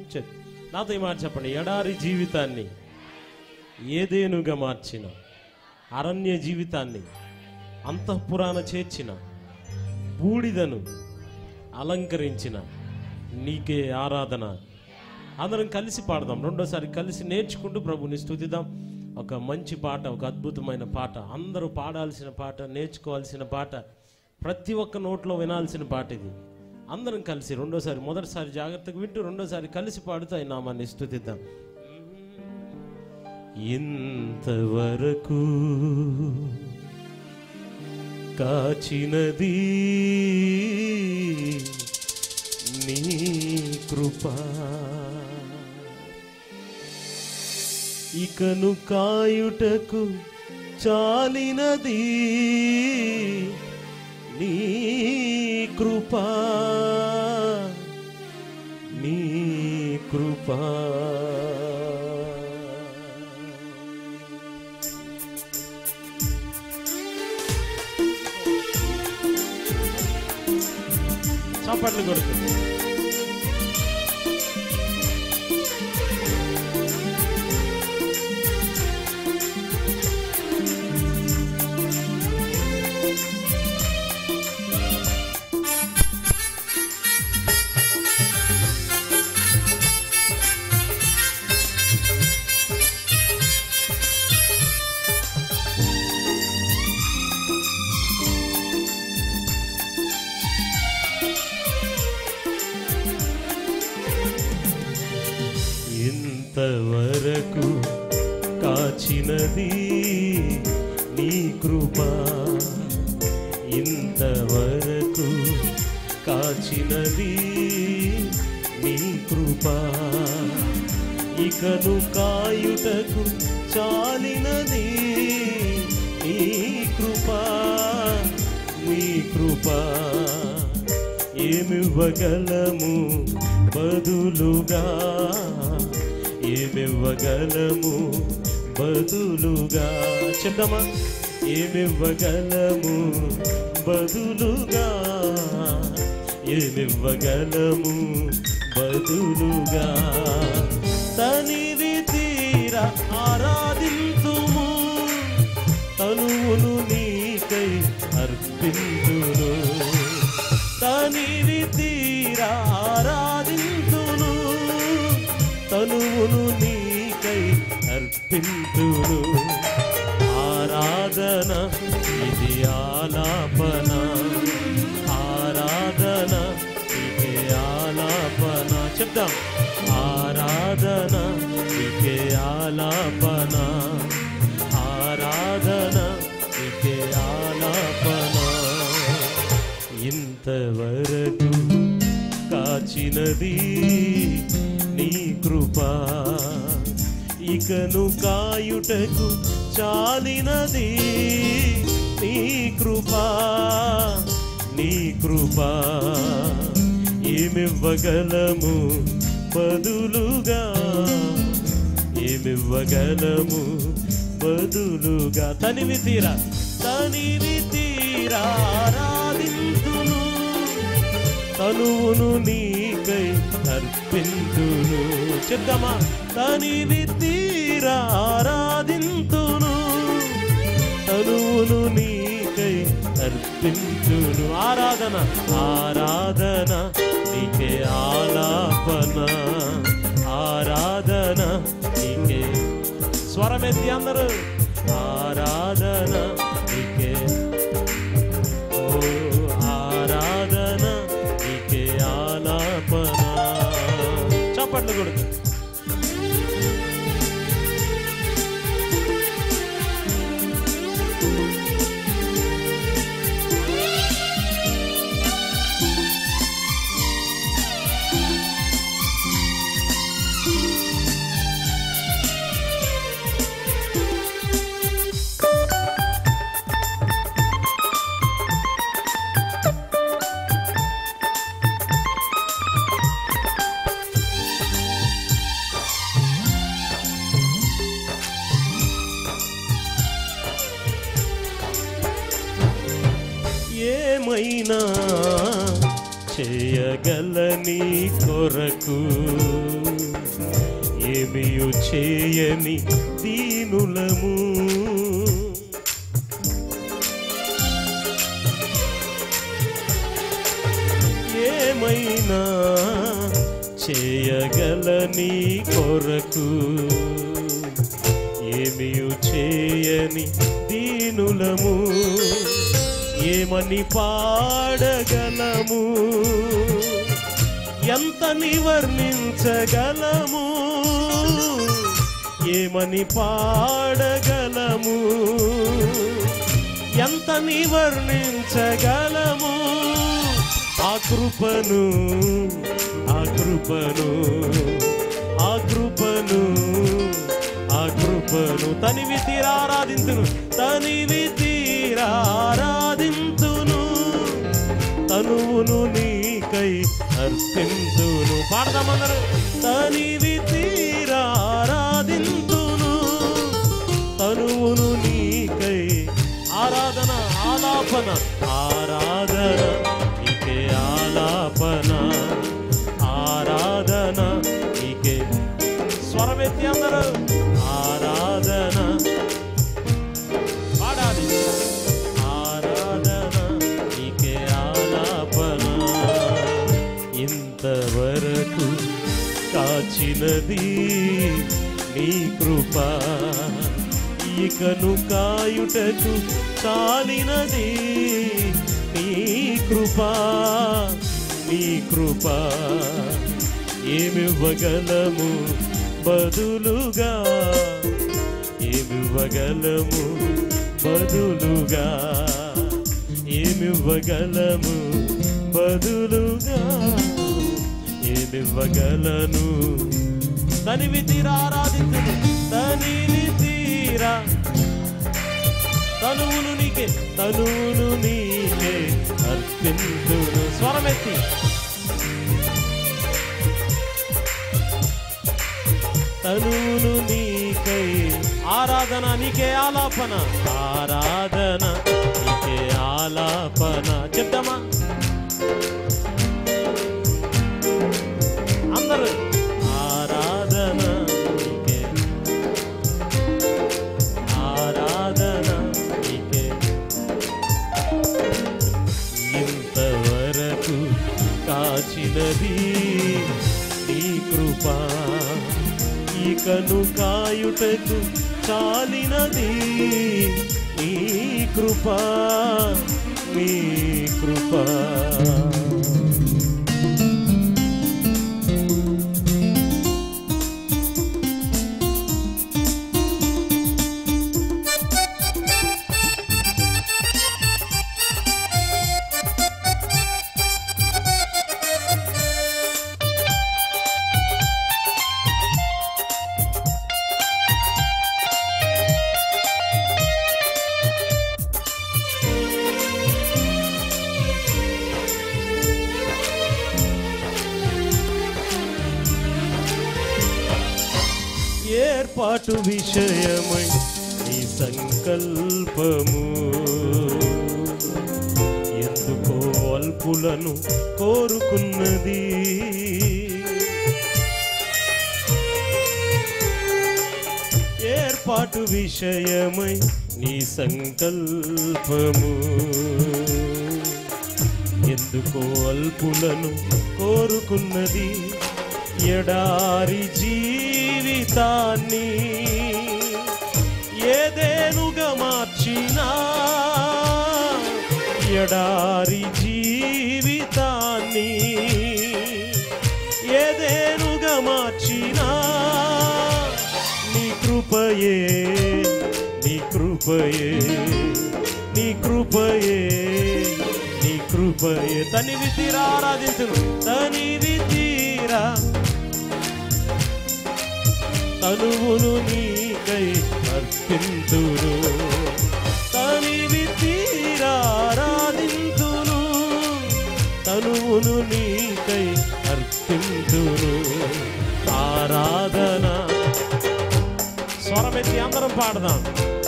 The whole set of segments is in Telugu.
చె- నాతో ఈ మాట చెప్పండి ఎడారి జీవితాన్ని ఏదేనుగా మార్చిన అరణ్య జీవితాన్ని అంతఃపురాణ చేర్చిన బూడిదను అలంకరించిన నీకే ఆరాధన అందరం కలిసి పాడదాం రెండోసారి కలిసి నేర్చుకుంటూ ప్రభుని స్తుతిద్దాం ఒక మంచి పాట ఒక అద్భుతమైన పాట అందరూ పాడాల్సిన పాట నేర్చుకోవాల్సిన పాట ప్రతి ఒక్క నోట్లో వినాల్సిన పాట ఇది అందరం కలిసి రెండోసారి మొదటిసారి జాగ్రత్తగా వింటూ రెండోసారి కలిసి పాడుతూ ఆయన నామాన్ని స్తుతిద్దాం ఇంతవరకు కాచినది నీ కృపా ఇకను కాయుటకు చాలినది నీ కృపా నీ కృపా చప్పట్లు కొడుతుంది ఇంతవరకు కాచినది నీ కృపా ఇంతవరకు కాచినది నీ కృపా ఇకను కాయుటకు చాలినది నీ కృపా నీ కృపా ఏమివ్వగలము బదులుగా ఏమివ్వగలము బదులుగా చెప్దామా ఏమివ్వగలము బదులుగా ఏమివ్వగలము బదులుగా తనివి తీర ఆరాధింతుము తనువును నీకై అర్పింతును తనివి తీర ఆరాధింతును తనువును నీకై అర్పింతును ఆరాధన ఇది ఆలాపన ఆరాధన ఇది ఆలాపన చెప్దాం ఆరాధన ఇకే ఆలాపన ఆరాధన ఇకే ఆలాపన ఇంతవరకు కాచినది నీ కృపా ఇకను కాయుటకు చాలినది నీ కృపా నీ కృపా ఏమివ్వగలము బదులుగా ఏమివ్వగలము బదులుగా తనివి తీరా తనివి తీరా ఆరాధింతును తనువును నీకై అర్పింతును చెప్దామా తనివి తీరా ఆరాధింతును తనువును నీకై అర్పించును ఆరాధన ఆరాధన నీకే ఆలాపన ఆరాధన నీకే స్వరమెత్తి అందరూ ఆరాధన నీకే ఓ ఆరాధన నీకే ఆలాపన చప్పట్లు కొడుకు ఏమైనా చేయగలని కొరకు ఏమియు చేయని దీనులము ఏమైనా చేయగలని కొరకు ఏమియు చేయని దీనులము ఏమని పాడగలము ఎంత నివర్ణించగలము ఏమని పాడగలము ఎంత నివర్ణించగలము ఆ కృపను ఆ కృపను ఆ కృపను ఆ కృపను తనివి తీరారాధింతును తనివి తీరారాధింతును తనువును నీకై అర్పింతును పాడదామన్నారు తనివి తీరారాధింతును తనువును నీకై ఆరాధన ఆలాపన ఆరాధన నీకే ఆలాపన ఆరాధన నీకే స్వరమెత్తి అందరూ ఆరాధన పాడాలి ఆరాధన నీకే ఆలాపన ఇంతవరకు కాచినది నీ కృప ఇకను కాయుటకు చాలినది నీ కృప నీ కృప ఏమివ్వగలము బదులుగా ఏమివ్వగలము బదులుగా ఏమివ్వగలము బదులుగా ఏమివ్వగలను తనివి తీరా ఆరాధించను తనివి తీరా తనువును నీకే తనువును నీకే అర్పించును స్వరమెత్తి తనువును నీకై ఆరాధన నీకే ఆలాపన ఆరాధన నీకే ఆలాపన చెప్తామా అందరూ ఆరాధన నీకే ఆరాధన నీకే ఇంతవరకు కాచినది నీ కృప ఇకను కాయుటకు చాలినది నీ కృప నీ కృప ఏర్పాటు విషయమై నీ సంకల్పము ఎందుకో అల్పులను కోరుకున్నది ఏర్పాటు విషయమై నీ సంకల్పము ఎందుకో అల్పులను కోరుకున్నది ఎడారి జీవితాన్ని ఏదేనుగా మార్చినా ఎడారి జీవితాన్ని ఏదేనుగా మార్చినా నీ కృపయే నీ కృపయే నీ కృపయే నీ కృపయే తనివి తీరా ఆరాధించును తనివి తీరా తనువును నీకై అర్పింతును తనివి తీరా ఆరాధింతును తనువును నీకై అర్పింతును ఆరాధన స్వరమెత్తి అందరం పాడదాం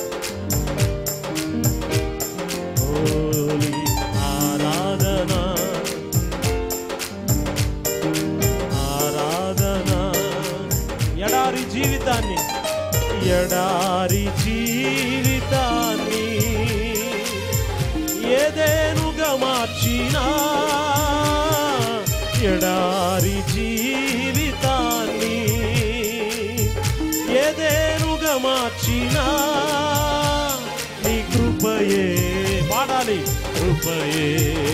హోలీ ఆరాధన ఆరాధన ఎడారి మార్చిన ఎడారి జీవితాన్ని ఏదేనుగా మార్చిన నీ కృపయే పాడాలి కృపయే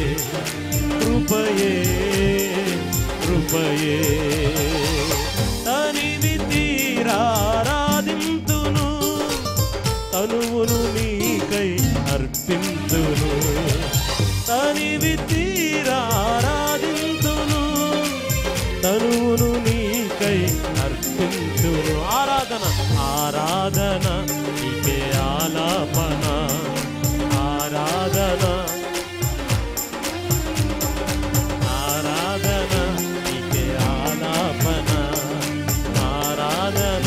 కృపయే కృపయే తనివి తీరారాధింతును తనువును నీకై అర్పింతును తనివి తీరారాధింతును తనువును నీకై అర్పింతును ఆరాధన ఆరాధన నీకే ఆలాపన ఆరాధన ఆరాధన నీకే ఆలాపన ఆరాధన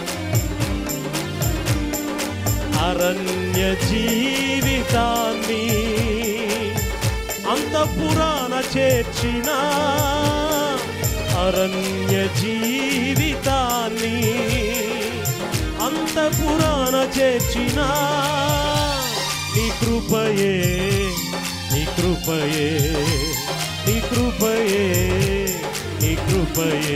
అరణ్య జీవితాన్ని అంతఃపురాణ చేర్చిన అరణ్య జీవితాన్ని అంతఃపురాణ చేర్చిన నీ కృపయే నీ కృపయే నీ కృపయే నీ కృపయే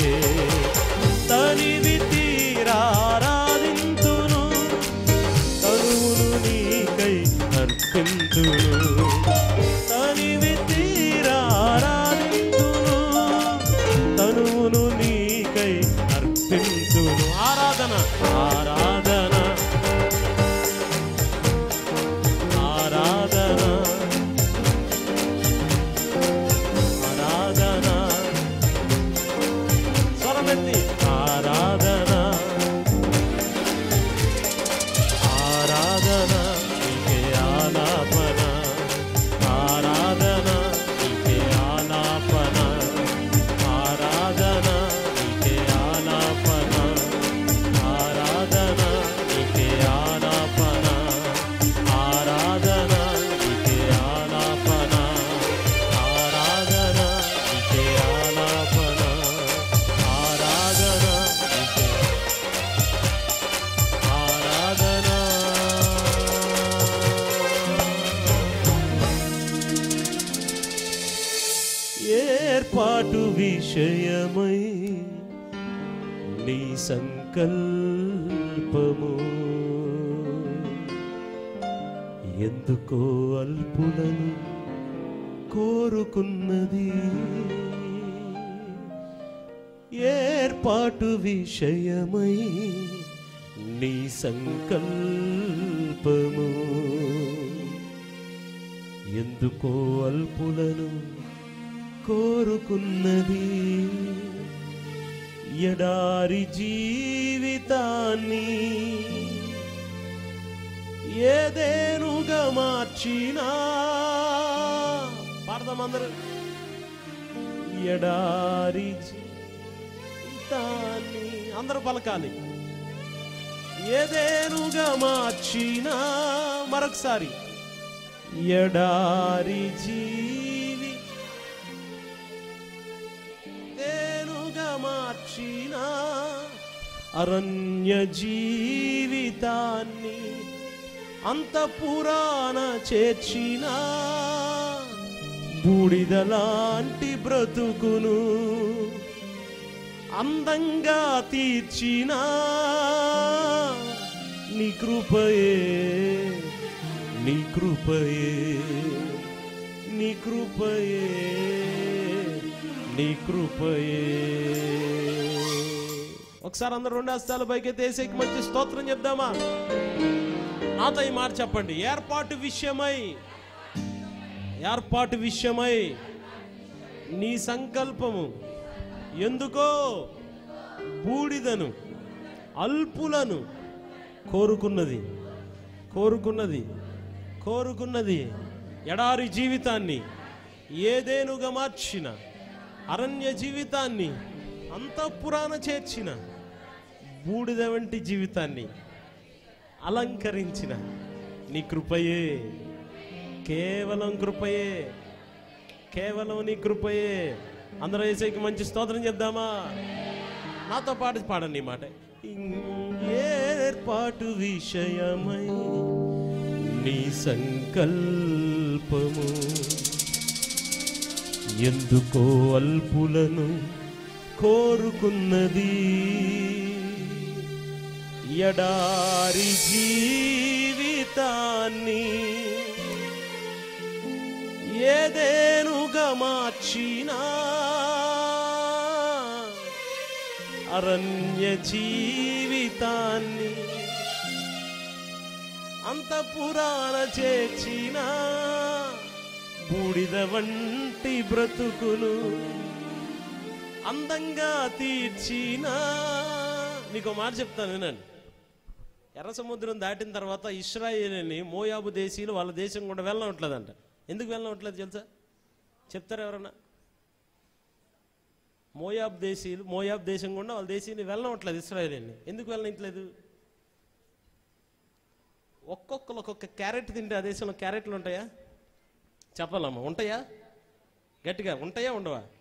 తనివి తీరారాధింతును తనువును నీకై అర్పింతును తనివి తీరారాధింతును తనువును నీకై అర్పింతును ఆరాధన ఆరాధన ఆరాధన ఆరాధన స్వరమెత్తి ఆరాధన ఆరాధన నీకే ఆలాపన ఆరాధన నీకే ఆలాపన ఆరాధన నీకే ఆలాపన ఆరాధన నీకే ఆలాపన ఆరాధన నీకే ఆలాపన ఆరాధన నీకే ఆలాపన ఆరాధన నీకే ఆరాధన ఏర్పాటు విషయమై నీ సంకల్పము ఎందుకో అల్పులను కోరుకున్నది ఏర్పాటు విషయమై నీ సంకల్పము ఎందుకో అల్పులను కోరుకున్నది ఎడారి జీవితాన్ని ఏదేనుగా మార్చినా పాడదాం అందరూ ఎడారి జీవితాన్ని అందరూ పలకాలి ఏదేనుగా మార్చినా మరొకసారి ఎడారి జీవి తేనుగా మార్చిన అరణ్య జీవితాన్ని అంత పురాణ చేర్చిన బూడిదలాంటి బ్రతుకును అందంగా తీర్చిన నీ కృపయే నీ కృపయే నీ కృపయే నీ కృపయే ఒకసారి అందరు రెండు హస్తాలు పైకి దేశకి మంచి స్తోత్రం చెప్దామా నాతో ఈ మాట చెప్పండి ఏర్పాటు విషయమై ఏర్పాటు విషయమై నీ సంకల్పము ఎందుకో బూడిదను అల్పులను కోరుకున్నది కోరుకున్నది కోరుకున్నది ఎడారి జీవితాన్ని ఏదేనుగా మార్చిన అరణ్య జీవితాన్ని అంతఃపురాణ చేర్చిన బూడిద వంటి జీవితాన్ని అలంకరించిన నీ కృపయే కేవలం కృపయే కేవలం నీ కృపయే అందరూ వేసేకి మంచి స్తోత్రం చెప్దామా నాతో పాటు పాడండి ఈ మాట ఏర్పాటు విషయమై నీ సంకల్పము ఎందుకో అల్పులను కోరుకున్నది ఎడారి జీవితాన్ని ఏదేనుగా మార్చినా అరణ్య జీవితాన్ని అంత పురాణ చేర్చిన బూడిద వంటి బ్రతుకును అందంగా తీర్చిన మీకు ఒక మాట చెప్తాను వినండి ఎర్ర సముద్రం దాటిన తర్వాత ఇస్రాయేల్ని మోయాబు దేశీయులు వాళ్ళ దేశం కూడా వెళ్ళనట్లేదంట ఎందుకు వెళ్ళనట్లేదు తెలుసా చెప్తారా ఎవరన్నా మోయాబ్ దేశీయులు మోయాబ్ దేశం కూడా వాళ్ళ దేశీయుని వెళ్ళనట్లేదు ఇస్రాయేల్ని ఎందుకు వెళ్ళనట్లేదు ఒక్కొక్కరు ఒక్కొక్క క్యారెట్ తింటే ఆ దేశంలో క్యారెట్లు ఉంటాయా చెప్పాలమ్మా ఉంటాయా గట్టిగా ఉంటాయా ఉండవా